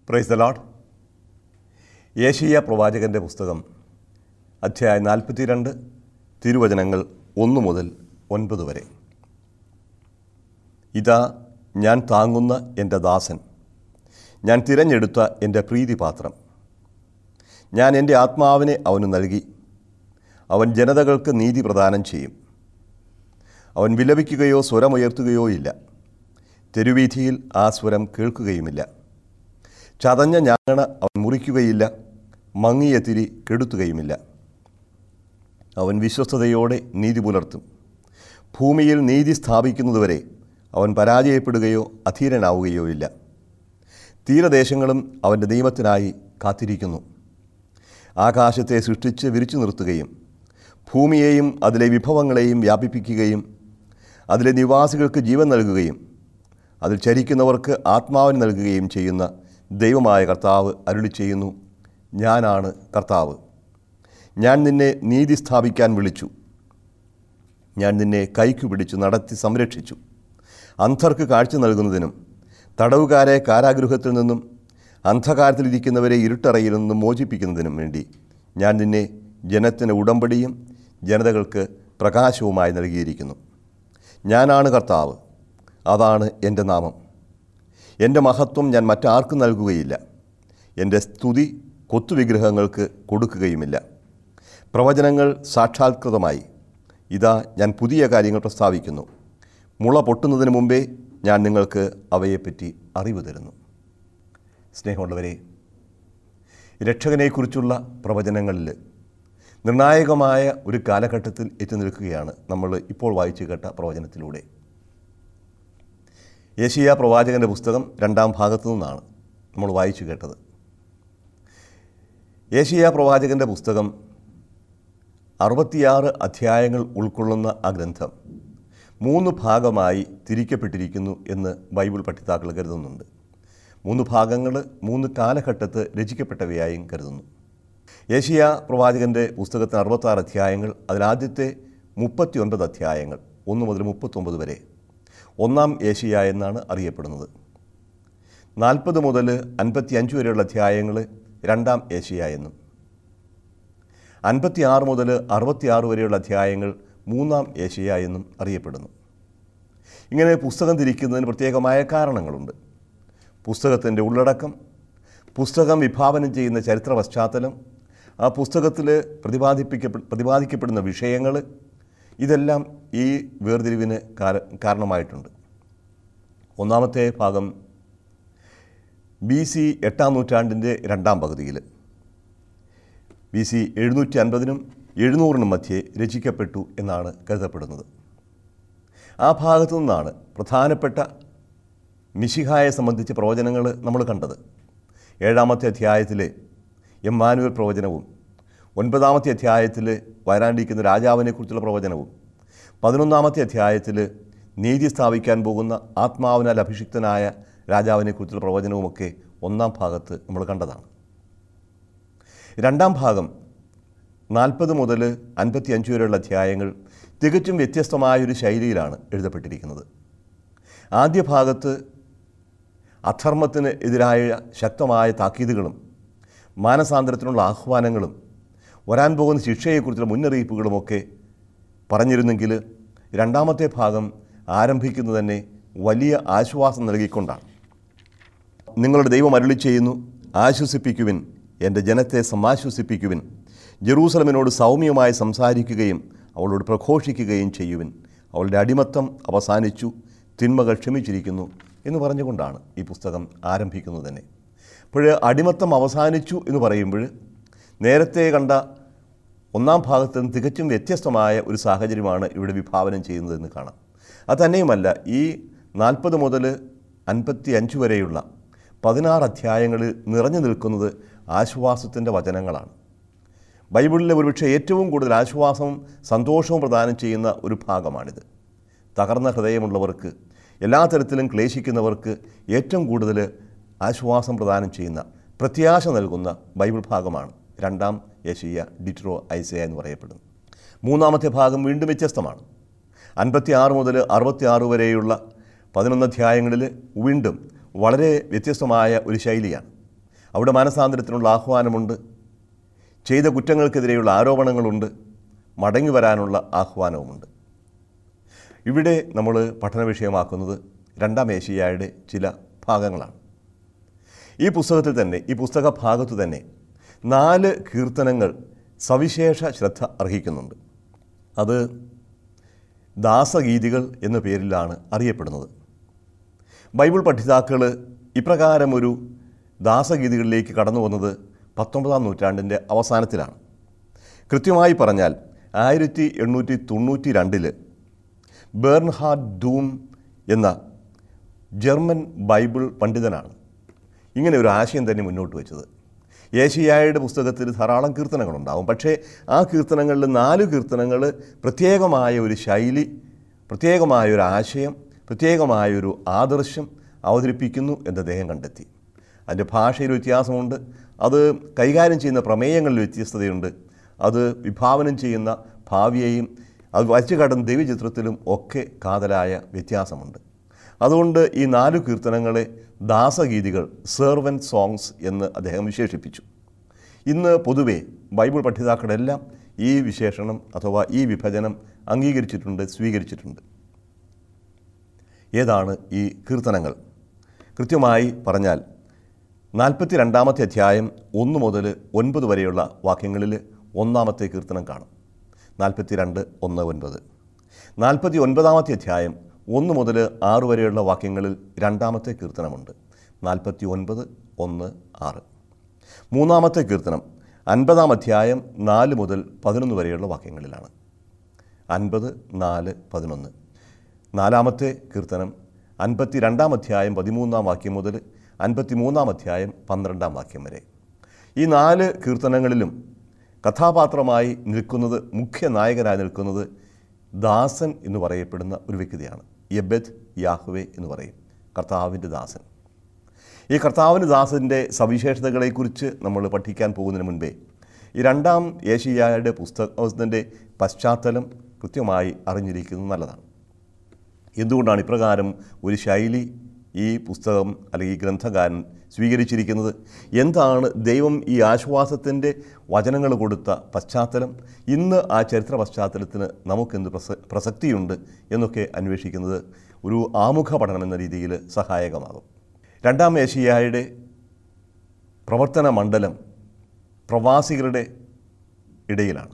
praise the load Asia പ്രവാചകൻ്റെ പുസ്തകം അധ്യായം നാൽപ്പത്തിരണ്ട് തിരുവചനങ്ങൾ ഒന്ന് മുതൽ ഒൻപത് വരെ ഇതാ ഞാൻ താങ്ങുന്ന എൻ്റെ ദാസൻ ഞാൻ തിരഞ്ഞെടുത്ത എൻ്റെ പ്രീതിപാത്രം ഞാൻ എൻ്റെ ആത്മാവിനെ അവന് നൽകി അവൻ ജനതകൾക്ക് നീതി പ്രദാനം ചെയ്യും അവൻ വിലപിക്കുകയോ സ്വരമുയർത്തുകയോ ഇല്ല തെരുവീഥിയിൽ ആ സ്വരം കേൾക്കുകയുമില്ല ചതഞ്ഞ ഞാങ്ങണ അവൻ മുറിക്കുകയില്ല മങ്ങിയ തിരി കെടുത്തുകയുമില്ല അവൻ വിശ്വസ്തയോടെ നീതി പുലർത്തും ഭൂമിയിൽ നീതി സ്ഥാപിക്കുന്നതുവരെ അവൻ പരാജയപ്പെടുകയോ അധീരനാവുകയോ ഇല്ല തീരദേശങ്ങളും അവൻ്റെ നിയമത്തിനായി കാത്തിരിക്കുന്നു ആകാശത്തെ സൃഷ്ടിച്ച് വിരിച്ചു നിർത്തുകയും ഭൂമിയെയും അതിലെ വിഭവങ്ങളെയും വ്യാപിപ്പിക്കുകയും അതിലെ നിവാസികൾക്ക് ജീവൻ നൽകുകയും അതിൽ ചരിക്കുന്നവർക്ക് ആത്മാവിന് നൽകുകയും ചെയ്യുന്ന ദൈവമായ കർത്താവ് അരുളി ചെയ്യുന്നു ഞാനാണ് കർത്താവ് ഞാൻ നിന്നെ നീതി സ്ഥാപിക്കാൻ വിളിച്ചു ഞാൻ നിന്നെ കൈക്കു പിടിച്ചു നടത്തി സംരക്ഷിച്ചു അന്ധർക്ക് കാഴ്ച നൽകുന്നതിനും തടവുകാരെ കാരാഗൃഹത്തിൽ നിന്നും അന്ധകാരത്തിലിരിക്കുന്നവരെ ഇരുട്ടറയിൽ നിന്നും മോചിപ്പിക്കുന്നതിനും വേണ്ടി ഞാൻ നിന്നെ ജനത്തിന് ഉടമ്പടിയും ജനതകൾക്ക് പ്രകാശവുമായി നൽകിയിരിക്കുന്നു ഞാനാണ് കർത്താവ് അതാണ് എൻ്റെ നാമം എൻ്റെ മഹത്വം ഞാൻ മറ്റാർക്കും നൽകുകയില്ല എൻ്റെ സ്തുതി കൊത്തുവിഗ്രഹങ്ങൾക്ക് കൊടുക്കുകയുമില്ല പ്രവചനങ്ങൾ സാക്ഷാത്കൃതമായി ഇതാ ഞാൻ പുതിയ കാര്യങ്ങൾ പ്രസ്താവിക്കുന്നു മുള പൊട്ടുന്നതിന് മുമ്പേ ഞാൻ നിങ്ങൾക്ക് അവയെപ്പറ്റി അറിവ് തരുന്നു സ്നേഹമുള്ളവരെ രക്ഷകനെക്കുറിച്ചുള്ള പ്രവചനങ്ങളിൽ നിർണായകമായ ഒരു കാലഘട്ടത്തിൽ എത്തി നിൽക്കുകയാണ് നമ്മൾ ഇപ്പോൾ വായിച്ചു കേട്ട പ്രവചനത്തിലൂടെ യേശിയ പ്രവാചകൻ്റെ പുസ്തകം രണ്ടാം ഭാഗത്തു നിന്നാണ് നമ്മൾ വായിച്ചു കേട്ടത് യേശിയ പ്രവാചകൻ്റെ പുസ്തകം അറുപത്തിയാറ് അധ്യായങ്ങൾ ഉൾക്കൊള്ളുന്ന ആ ഗ്രന്ഥം മൂന്ന് ഭാഗമായി തിരിക്കപ്പെട്ടിരിക്കുന്നു എന്ന് ബൈബിൾ പഠിതാക്കൾ കരുതുന്നുണ്ട് മൂന്ന് ഭാഗങ്ങൾ മൂന്ന് കാലഘട്ടത്ത് രചിക്കപ്പെട്ടവയായും കരുതുന്നു യേശിയ പ്രവാചകൻ്റെ പുസ്തകത്തിന് അറുപത്താറ് അധ്യായങ്ങൾ അതിലാദ്യത്തെ മുപ്പത്തി ഒൻപത് അധ്യായങ്ങൾ ഒന്ന് മുതൽ മുപ്പത്തൊമ്പത് വരെ ഒന്നാം ഏഷ്യ എന്നാണ് അറിയപ്പെടുന്നത് നാൽപ്പത് മുതൽ അൻപത്തി അഞ്ച് വരെയുള്ള അധ്യായങ്ങൾ രണ്ടാം ഏഷ്യ എന്നും അൻപത്തിയാറ് മുതൽ അറുപത്തിയാറ് വരെയുള്ള അധ്യായങ്ങൾ മൂന്നാം ഏഷ്യ എന്നും അറിയപ്പെടുന്നു ഇങ്ങനെ പുസ്തകം തിരിക്കുന്നതിന് പ്രത്യേകമായ കാരണങ്ങളുണ്ട് പുസ്തകത്തിൻ്റെ ഉള്ളടക്കം പുസ്തകം വിഭാവനം ചെയ്യുന്ന ചരിത്ര പശ്ചാത്തലം ആ പുസ്തകത്തിൽ പ്രതിപാദിപ്പിക്കപ്പെ പ്രതിപാദിക്കപ്പെടുന്ന വിഷയങ്ങൾ ഇതെല്ലാം ഈ വേർതിരിവിന് കാര- കാരണമായിട്ടുണ്ട് ഒന്നാമത്തെ ഭാഗം ബി സി എട്ടാം നൂറ്റാണ്ടിൻ്റെ രണ്ടാം പകുതിയിൽ ബി സി എഴുന്നൂറ്റി അൻപതിനും എഴുന്നൂറിനും മധ്യേ രചിക്കപ്പെട്ടു എന്നാണ് കരുതപ്പെടുന്നത് ആ ഭാഗത്തു നിന്നാണ് പ്രധാനപ്പെട്ട മിശിഹായെ സംബന്ധിച്ച പ്രവചനങ്ങൾ നമ്മൾ കണ്ടത് ഏഴാമത്തെ അധ്യായത്തിലെ എമ്മാനുവൽ പ്രവചനവും ഒൻപതാമത്തെ അധ്യായത്തിൽ വരാണ്ടിരിക്കുന്ന രാജാവിനെക്കുറിച്ചുള്ള പ്രവചനവും പതിനൊന്നാമത്തെ അധ്യായത്തിൽ നീതി സ്ഥാപിക്കാൻ പോകുന്ന ആത്മാവിനാൽ അഭിഷിക്തനായ രാജാവിനെക്കുറിച്ചുള്ള പ്രവചനവുമൊക്കെ ഒന്നാം ഭാഗത്ത് നമ്മൾ കണ്ടതാണ് രണ്ടാം ഭാഗം നാൽപ്പത് മുതൽ അൻപത്തി അഞ്ച് വരെയുള്ള അധ്യായങ്ങൾ തികച്ചും വ്യത്യസ്തമായൊരു ശൈലിയിലാണ് എഴുതപ്പെട്ടിരിക്കുന്നത് ആദ്യ ഭാഗത്ത് അധർമ്മത്തിന് എതിരായ ശക്തമായ താക്കീതുകളും മാനസാന്തരത്തിനുള്ള ആഹ്വാനങ്ങളും വരാൻ പോകുന്ന ശിക്ഷയെക്കുറിച്ചുള്ള മുന്നറിയിപ്പുകളുമൊക്കെ പറഞ്ഞിരുന്നെങ്കിൽ രണ്ടാമത്തെ ഭാഗം ആരംഭിക്കുന്നത് തന്നെ വലിയ ആശ്വാസം നൽകിക്കൊണ്ടാണ് നിങ്ങളുടെ ദൈവം അരുളി ചെയ്യുന്നു ആശ്വസിപ്പിക്കുവിൻ എൻ്റെ ജനത്തെ സമാശ്വസിപ്പിക്കുവിൻ ജെറൂസലമിനോട് സൗമ്യമായി സംസാരിക്കുകയും അവളോട് പ്രഘോഷിക്കുകയും ചെയ്യുവിൻ അവളുടെ അടിമത്തം അവസാനിച്ചു തിന്മകൾ ക്ഷമിച്ചിരിക്കുന്നു എന്ന് പറഞ്ഞുകൊണ്ടാണ് ഈ പുസ്തകം ആരംഭിക്കുന്നത് തന്നെ അപ്പോൾ അടിമത്തം അവസാനിച്ചു എന്ന് പറയുമ്പോൾ നേരത്തെ കണ്ട ഒന്നാം ഭാഗത്ത് നിന്ന് തികച്ചും വ്യത്യസ്തമായ ഒരു സാഹചര്യമാണ് ഇവിടെ വിഭാവനം ചെയ്യുന്നതെന്ന് കാണാം അത് തന്നെയുമല്ല ഈ നാൽപ്പത് മുതൽ അൻപത്തി അഞ്ച് വരെയുള്ള പതിനാറ് അധ്യായങ്ങളിൽ നിറഞ്ഞു നിൽക്കുന്നത് ആശ്വാസത്തിൻ്റെ വചനങ്ങളാണ് ബൈബിളിലെ ഒരുപക്ഷെ ഏറ്റവും കൂടുതൽ ആശ്വാസവും സന്തോഷവും പ്രദാനം ചെയ്യുന്ന ഒരു ഭാഗമാണിത് തകർന്ന ഹൃദയമുള്ളവർക്ക് എല്ലാ തരത്തിലും ക്ലേശിക്കുന്നവർക്ക് ഏറ്റവും കൂടുതൽ ആശ്വാസം പ്രദാനം ചെയ്യുന്ന പ്രത്യാശ നൽകുന്ന ബൈബിൾ ഭാഗമാണ് രണ്ടാം യേശയ്യ ഡിറ്റ്രോ ഐസയ എന്ന് പറയപ്പെടുന്നു മൂന്നാമത്തെ ഭാഗം വീണ്ടും വ്യത്യസ്തമാണ് അൻപത്തി ആറ് മുതൽ അറുപത്തി ആറ് വരെയുള്ള പതിനൊന്ന് അധ്യായങ്ങളിൽ വീണ്ടും വളരെ വ്യത്യസ്തമായ ഒരു ശൈലിയാണ് അവിടെ മാനസാന്തരത്തിനുള്ള ആഹ്വാനമുണ്ട് ചെയ്ത കുറ്റങ്ങൾക്കെതിരെയുള്ള ആരോപണങ്ങളുണ്ട് മടങ്ങി വരാനുള്ള ആഹ്വാനവുമുണ്ട് ഇവിടെ നമ്മൾ പഠന വിഷയമാക്കുന്നത് രണ്ടാം ഏഷ്യായുടെ ചില ഭാഗങ്ങളാണ് ഈ പുസ്തകത്തിൽ തന്നെ ഈ പുസ്തക ഭാഗത്തു തന്നെ നാല് കീർത്തനങ്ങൾ സവിശേഷ ശ്രദ്ധ അർഹിക്കുന്നുണ്ട് അത് ദാസഗീതികൾ എന്ന പേരിലാണ് അറിയപ്പെടുന്നത് ബൈബിൾ പഠിതാക്കൾ ഇപ്രകാരം ഒരു ദാസഗീതികളിലേക്ക് കടന്നു വന്നത് പത്തൊമ്പതാം നൂറ്റാണ്ടിൻ്റെ അവസാനത്തിലാണ് കൃത്യമായി പറഞ്ഞാൽ ആയിരത്തി എണ്ണൂറ്റി തൊണ്ണൂറ്റി രണ്ടില് ബേർൺഹാർഡ് ഡൂം എന്ന ജർമ്മൻ ബൈബിൾ പണ്ഡിതനാണ് ഇങ്ങനെ ഒരു ആശയം തന്നെ മുന്നോട്ട് വെച്ചത് ഏഷ്യായുടെ പുസ്തകത്തിൽ ധാരാളം കീർത്തനങ്ങളുണ്ടാവും പക്ഷേ ആ കീർത്തനങ്ങളിൽ നാല് കീർത്തനങ്ങൾ പ്രത്യേകമായ ഒരു ശൈലി പ്രത്യേകമായ ഒരു ആശയം പ്രത്യേകമായൊരു ആദർശം അവതരിപ്പിക്കുന്നു എന്ന് അദ്ദേഹം കണ്ടെത്തി അതിൻ്റെ ഭാഷയിൽ വ്യത്യാസമുണ്ട് അത് കൈകാര്യം ചെയ്യുന്ന പ്രമേയങ്ങളിൽ വ്യത്യസ്തതയുണ്ട് അത് വിഭാവനം ചെയ്യുന്ന ഭാവിയെയും അത് വച്ചു കടന്ന ദൈവചിത്രത്തിലും ഒക്കെ കാതലായ വ്യത്യാസമുണ്ട് അതുകൊണ്ട് ഈ നാലു കീർത്തനങ്ങളെ ദാസഗീതികൾ സെർവൻ സോങ്സ് എന്ന് അദ്ദേഹം വിശേഷിപ്പിച്ചു ഇന്ന് പൊതുവെ ബൈബിൾ പഠിതാക്കളെല്ലാം ഈ വിശേഷണം അഥവാ ഈ വിഭജനം അംഗീകരിച്ചിട്ടുണ്ട് സ്വീകരിച്ചിട്ടുണ്ട് ഏതാണ് ഈ കീർത്തനങ്ങൾ കൃത്യമായി പറഞ്ഞാൽ നാൽപ്പത്തി രണ്ടാമത്തെ അധ്യായം ഒന്ന് മുതൽ ഒൻപത് വരെയുള്ള വാക്യങ്ങളിൽ ഒന്നാമത്തെ കീർത്തനം കാണും നാൽപ്പത്തി രണ്ട് ഒന്ന് ഒൻപത് നാൽപ്പത്തി ഒൻപതാമത്തെ അധ്യായം ഒന്ന് മുതൽ ആറ് വരെയുള്ള വാക്യങ്ങളിൽ രണ്ടാമത്തെ കീർത്തനമുണ്ട് നാൽപ്പത്തി ഒൻപത് ഒന്ന് ആറ് മൂന്നാമത്തെ കീർത്തനം അൻപതാം അധ്യായം നാല് മുതൽ പതിനൊന്ന് വരെയുള്ള വാക്യങ്ങളിലാണ് അൻപത് നാല് പതിനൊന്ന് നാലാമത്തെ കീർത്തനം അൻപത്തി രണ്ടാം അധ്യായം പതിമൂന്നാം വാക്യം മുതൽ അൻപത്തി മൂന്നാം അധ്യായം പന്ത്രണ്ടാം വാക്യം വരെ ഈ നാല് കീർത്തനങ്ങളിലും കഥാപാത്രമായി നിൽക്കുന്നത് മുഖ്യ നായകനായി നിൽക്കുന്നത് ദാസൻ എന്ന് പറയപ്പെടുന്ന ഒരു വ്യക്തിയാണ് യബെദ് യാഹ്വേ എന്ന് പറയും കർത്താവിൻ്റെ ദാസൻ ഈ കർത്താവിന് ദാസൻ്റെ സവിശേഷതകളെക്കുറിച്ച് നമ്മൾ പഠിക്കാൻ പോകുന്നതിന് മുൻപേ ഈ രണ്ടാം ഏഷ്യായുടെ പുസ്തകത്തിൻ്റെ പശ്ചാത്തലം കൃത്യമായി അറിഞ്ഞിരിക്കുന്നത് നല്ലതാണ് എന്തുകൊണ്ടാണ് ഇപ്രകാരം ഒരു ശൈലി ഈ പുസ്തകം അല്ലെങ്കിൽ ഈ ഗ്രന്ഥകാരൻ സ്വീകരിച്ചിരിക്കുന്നത് എന്താണ് ദൈവം ഈ ആശ്വാസത്തിൻ്റെ വചനങ്ങൾ കൊടുത്ത പശ്ചാത്തലം ഇന്ന് ആ ചരിത്ര പശ്ചാത്തലത്തിന് നമുക്കെന്ത് പ്രസ പ്രസക്തിയുണ്ട് എന്നൊക്കെ അന്വേഷിക്കുന്നത് ഒരു ആമുഖ പഠനം എന്ന രീതിയിൽ സഹായകമാകും രണ്ടാം ഏഷ്യായുടെ പ്രവർത്തന മണ്ഡലം പ്രവാസികളുടെ ഇടയിലാണ്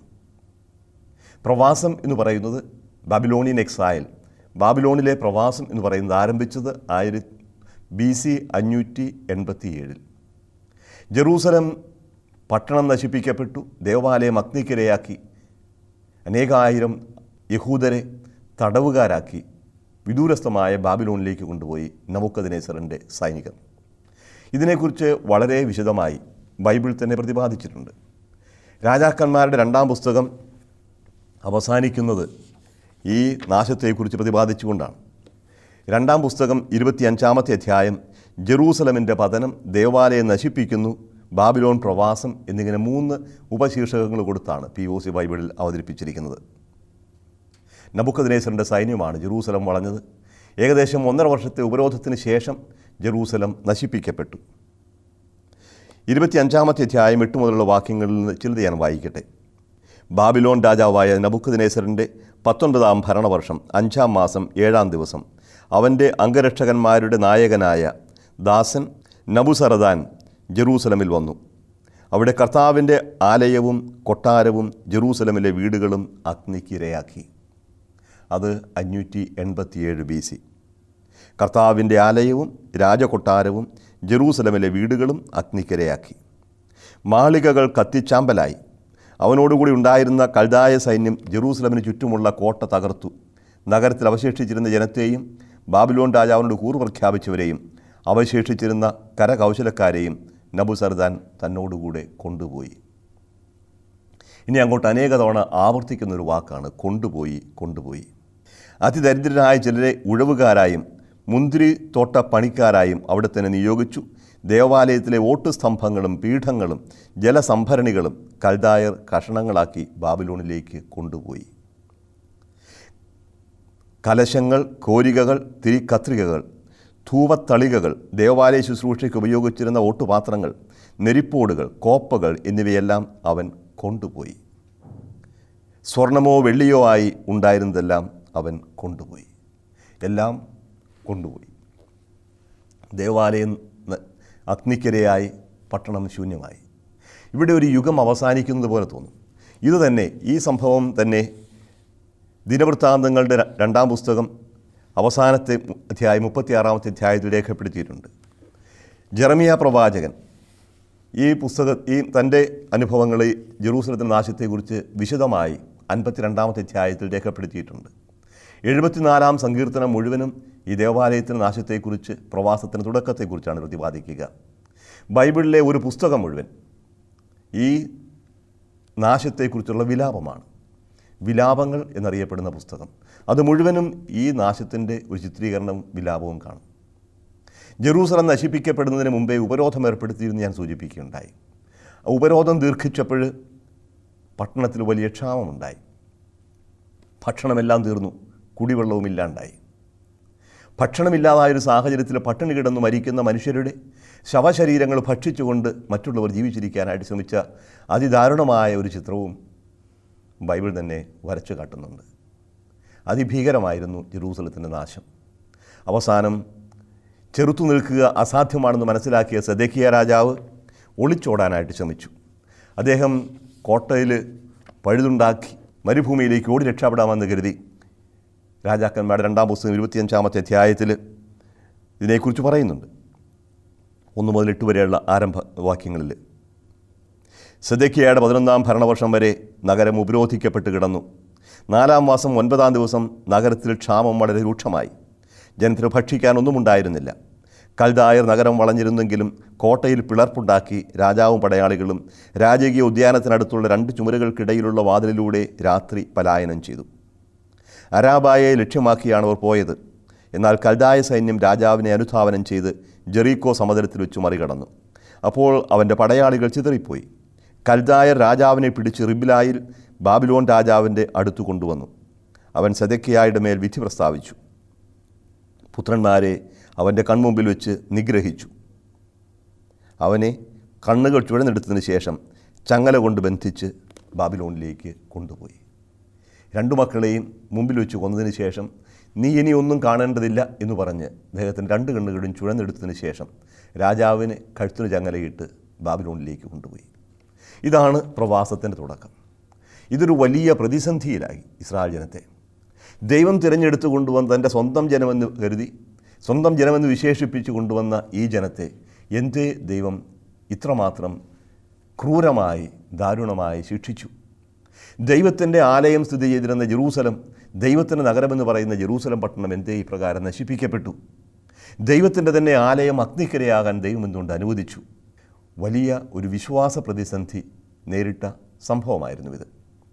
പ്രവാസം എന്ന് പറയുന്നത് ബാബിലോണിയൻ എക്സൈൽ ബാബിലോണിലെ പ്രവാസം എന്ന് പറയുന്നത് ആരംഭിച്ചത് ആയിര ബി സി അഞ്ഞൂറ്റി എൺപത്തി ഏഴിൽ ജെറൂസലം പട്ടണം നശിപ്പിക്കപ്പെട്ടു ദേവാലയം അഗ്നിക്കിരയാക്കി അനേകായിരം യഹൂദരെ തടവുകാരാക്കി വിദൂരസ്ഥമായ ബാബിലോണിലേക്ക് കൊണ്ടുപോയി നമുക്കതിനേസറിൻ്റെ സൈനികർ ഇതിനെക്കുറിച്ച് വളരെ വിശദമായി ബൈബിൾ തന്നെ പ്രതിപാദിച്ചിട്ടുണ്ട് രാജാക്കന്മാരുടെ രണ്ടാം പുസ്തകം അവസാനിക്കുന്നത് ഈ നാശത്തെക്കുറിച്ച് പ്രതിപാദിച്ചുകൊണ്ടാണ് രണ്ടാം പുസ്തകം ഇരുപത്തിയഞ്ചാമത്തെ അധ്യായം ജെറൂസലമിൻ്റെ പതനം ദേവാലയം നശിപ്പിക്കുന്നു ബാബിലോൺ പ്രവാസം എന്നിങ്ങനെ മൂന്ന് ഉപശീർഷകങ്ങൾ കൊടുത്താണ് പി ഒ സി ബൈബിളിൽ അവതരിപ്പിച്ചിരിക്കുന്നത് നബുക്കദിനേശ്വരൻ്റെ സൈന്യമാണ് ജെറൂസലം വളഞ്ഞത് ഏകദേശം ഒന്നര വർഷത്തെ ഉപരോധത്തിന് ശേഷം ജെറൂസലം നശിപ്പിക്കപ്പെട്ടു ഇരുപത്തിയഞ്ചാമത്തെ അധ്യായം എട്ട് മുതലുള്ള വാക്യങ്ങളിൽ നിന്ന് ചിലത് ഞാൻ വായിക്കട്ടെ ബാബിലോൺ രാജാവായ നബുക്കദിനേശ്വരൻ്റെ പത്തൊൻപതാം ഭരണവർഷം അഞ്ചാം മാസം ഏഴാം ദിവസം അവൻ്റെ അംഗരക്ഷകന്മാരുടെ നായകനായ ദാസൻ നബുസറദാൻ ജെറൂസലമിൽ വന്നു അവിടെ കർത്താവിൻ്റെ ആലയവും കൊട്ടാരവും ജെറൂസലമിലെ വീടുകളും അഗ്നിക്കിരയാക്കി അത് അഞ്ഞൂറ്റി എൺപത്തിയേഴ് ബി സി കർത്താവിൻ്റെ ആലയവും രാജകൊട്ടാരവും ജെറൂസലമിലെ വീടുകളും അഗ്നിക്കിരയാക്കി മാളികകൾ കത്തിച്ചാമ്പലായി അവനോടുകൂടി ഉണ്ടായിരുന്ന കൽതായ സൈന്യം ജെറൂസലമിന് ചുറ്റുമുള്ള കോട്ട തകർത്തു നഗരത്തിൽ അവശേഷിച്ചിരുന്ന ജനത്തെയും ബാബിലോൺ രാജാവിനോട് കൂറ് പ്രഖ്യാപിച്ചവരെയും അവശേഷിച്ചിരുന്ന കരകൗശലക്കാരെയും നബുസർദാൻ തന്നോടുകൂടെ കൊണ്ടുപോയി ഇനി അങ്ങോട്ട് അനേക തവണ ആവർത്തിക്കുന്ന ഒരു വാക്കാണ് കൊണ്ടുപോയി കൊണ്ടുപോയി അതിദരിദ്രരായ ചിലരെ ഉഴവുകാരായും മുന്തിരി തോട്ട പണിക്കാരായും അവിടെ തന്നെ നിയോഗിച്ചു ദേവാലയത്തിലെ ഓട്ട് സ്തംഭങ്ങളും പീഠങ്ങളും ജലസംഭരണികളും കൽദായർ കഷണങ്ങളാക്കി ബാബിലോണിലേക്ക് കൊണ്ടുപോയി കലശങ്ങൾ കോരികകൾ തിരിക്കത്രികകൾ ധൂപത്തളികകൾ ദേവാലയ ശുശ്രൂഷയ്ക്ക് ഉപയോഗിച്ചിരുന്ന ഓട്ടുപാത്രങ്ങൾ നെരിപ്പോടുകൾ കോപ്പകൾ എന്നിവയെല്ലാം അവൻ കൊണ്ടുപോയി സ്വർണമോ വെള്ളിയോ ആയി ഉണ്ടായിരുന്നതെല്ലാം അവൻ കൊണ്ടുപോയി എല്ലാം കൊണ്ടുപോയി ദേവാലയം ന- അഗ്നിക്കരയായി പട്ടണം ശൂന്യമായി ഇവിടെ ഒരു യുഗം അവസാനിക്കുന്നത് പോലെ തോന്നും ഇത് തന്നെ ഈ സംഭവം തന്നെ ദിനവൃത്താന്തങ്ങളുടെ ര- രണ്ടാം പുസ്തകം അവസാനത്തെ മു- അധ്യായം മുപ്പത്തിയാറാമത്തെ അധ്യായത്തിൽ രേഖപ്പെടുത്തിയിട്ടുണ്ട് ജെറമിയ പ്രവാചകൻ ഈ പുസ്തക ഈ തൻ്റെ അനുഭവങ്ങൾ ഈ ജെറൂസലത്തിൻ്റെ നാശത്തെക്കുറിച്ച് വിശദമായി അൻപത്തിരണ്ടാമത്തെ അധ്യായത്തിൽ രേഖപ്പെടുത്തിയിട്ടുണ്ട് എഴുപത്തിനാലാം സങ്കീർത്തനം മുഴുവനും ഈ ദേവാലയത്തിൻ്റെ നാശത്തെക്കുറിച്ച് പ്രവാസത്തിൻ്റെ തുടക്കത്തെക്കുറിച്ചാണ് പ്രതിപാദിക്കുക ബൈബിളിലെ ഒരു പുസ്തകം മുഴുവൻ ഈ നാശത്തെക്കുറിച്ചുള്ള വിലാപമാണ് വിലാപങ്ങൾ എന്നറിയപ്പെടുന്ന പുസ്തകം അത് മുഴുവനും ഈ നാശത്തിൻ്റെ ഒരു ചിത്രീകരണവും വിലാപവും കാണും ജെറൂസലം നശിപ്പിക്കപ്പെടുന്നതിന് മുമ്പേ ഉപരോധം ഏർപ്പെടുത്തിയിരുന്ന് ഞാൻ സൂചിപ്പിക്കുകയുണ്ടായി ആ ഉപരോധം ദീർഘിച്ചപ്പോൾ പട്ടണത്തിൽ വലിയ ക്ഷാമമുണ്ടായി ഭക്ഷണമെല്ലാം തീർന്നു കുടിവെള്ളവും ഇല്ലാണ്ടായി ഭക്ഷണമില്ലാതായൊരു സാഹചര്യത്തിൽ പട്ടിണി കിടന്ന് മരിക്കുന്ന മനുഷ്യരുടെ ശവശരീരങ്ങൾ ഭക്ഷിച്ചുകൊണ്ട് മറ്റുള്ളവർ ജീവിച്ചിരിക്കാനായിട്ട് ശ്രമിച്ച അതിദാരുണമായ ഒരു ചിത്രവും ബൈബിൾ തന്നെ വരച്ചു കാട്ടുന്നുണ്ട് അതിഭീകരമായിരുന്നു ജെറൂസലത്തിൻ്റെ നാശം അവസാനം ചെറുത്തു നിൽക്കുക അസാധ്യമാണെന്ന് മനസ്സിലാക്കിയ സദേക്കിയ രാജാവ് ഒളിച്ചോടാനായിട്ട് ശ്രമിച്ചു അദ്ദേഹം കോട്ടയിൽ പഴുതുണ്ടാക്കി മരുഭൂമിയിലേക്ക് ഓടി രക്ഷപ്പെടാമെന്ന് കരുതി രാജാക്കന്മാരുടെ രണ്ടാം പുസ്തകം ഇരുപത്തിയഞ്ചാമത്തെ അധ്യായത്തിൽ ഇതിനെക്കുറിച്ച് പറയുന്നുണ്ട് ഒന്ന് മുതൽ എട്ട് വരെയുള്ള ആരംഭ വാക്യങ്ങളിൽ സദക്കിയയുടെ പതിനൊന്നാം ഭരണവർഷം വരെ നഗരം ഉപരോധിക്കപ്പെട്ട് കിടന്നു നാലാം മാസം ഒൻപതാം ദിവസം നഗരത്തിൽ ക്ഷാമം വളരെ രൂക്ഷമായി ജനത്തിന് ഭക്ഷിക്കാനൊന്നും ഉണ്ടായിരുന്നില്ല കൽദായർ നഗരം വളഞ്ഞിരുന്നെങ്കിലും കോട്ടയിൽ പിളർപ്പുണ്ടാക്കി രാജാവും പടയാളികളും രാജകീയ ഉദ്യാനത്തിനടുത്തുള്ള രണ്ട് ചുമരുകൾക്കിടയിലുള്ള വാതിലിലൂടെ രാത്രി പലായനം ചെയ്തു അരാബായെ ലക്ഷ്യമാക്കിയാണ് അവർ പോയത് എന്നാൽ കൽദായ സൈന്യം രാജാവിനെ അനുധാവനം ചെയ്ത് ജെറീക്കോ സമതലത്തിൽ വെച്ച് മറികടന്നു അപ്പോൾ അവൻ്റെ പടയാളികൾ ചിതറിപ്പോയി കൽദായർ രാജാവിനെ പിടിച്ച് റിബിലായിൽ ബാബിലോൺ രാജാവിൻ്റെ അടുത്തു കൊണ്ടുവന്നു അവൻ സദക്കിയായുടെ മേൽ വിധി പ്രസ്താവിച്ചു പുത്രന്മാരെ അവൻ്റെ കൺമുമ്പിൽ വെച്ച് നിഗ്രഹിച്ചു അവനെ കണ്ണുകൾ ചുഴന്നെടുത്തതിന് ശേഷം ചങ്ങല കൊണ്ട് ബന്ധിച്ച് ബാബിലോണിലേക്ക് കൊണ്ടുപോയി രണ്ടു മക്കളെയും മുമ്പിൽ വെച്ച് കൊന്നതിന് ശേഷം നീ ഇനി ഒന്നും കാണേണ്ടതില്ല എന്ന് പറഞ്ഞ് അദ്ദേഹത്തിന് രണ്ട് കണ്ണുകളും ചുഴന്നെടുത്തതിന് ശേഷം രാജാവിന് കഴുത്തിന് ചങ്ങലയിട്ട് ബാബിലോണിലേക്ക് കൊണ്ടുപോയി ഇതാണ് പ്രവാസത്തിൻ്റെ തുടക്കം ഇതൊരു വലിയ പ്രതിസന്ധിയിലായി ഇസ്രായേൽ ജനത്തെ ദൈവം തിരഞ്ഞെടുത്ത് കൊണ്ടുവന്ന തൻ്റെ സ്വന്തം ജനമെന്ന് കരുതി സ്വന്തം ജനമെന്ന് വിശേഷിപ്പിച്ച് കൊണ്ടുവന്ന ഈ ജനത്തെ എന്തേ ദൈവം ഇത്രമാത്രം ക്രൂരമായി ദാരുണമായി ശിക്ഷിച്ചു ദൈവത്തിൻ്റെ ആലയം സ്ഥിതി ചെയ്തിരുന്ന ജെറൂസലം ദൈവത്തിൻ്റെ നഗരമെന്ന് പറയുന്ന ജെറൂസലം പട്ടണം എന്തേ ഇപ്രകാരം നശിപ്പിക്കപ്പെട്ടു ദൈവത്തിൻ്റെ തന്നെ ആലയം അഗ്നിക്കരയാകാൻ ദൈവം എന്തുകൊണ്ട് അനുവദിച്ചു വലിയ ഒരു വിശ്വാസ പ്രതിസന്ധി നേരിട്ട സംഭവമായിരുന്നു ഇത്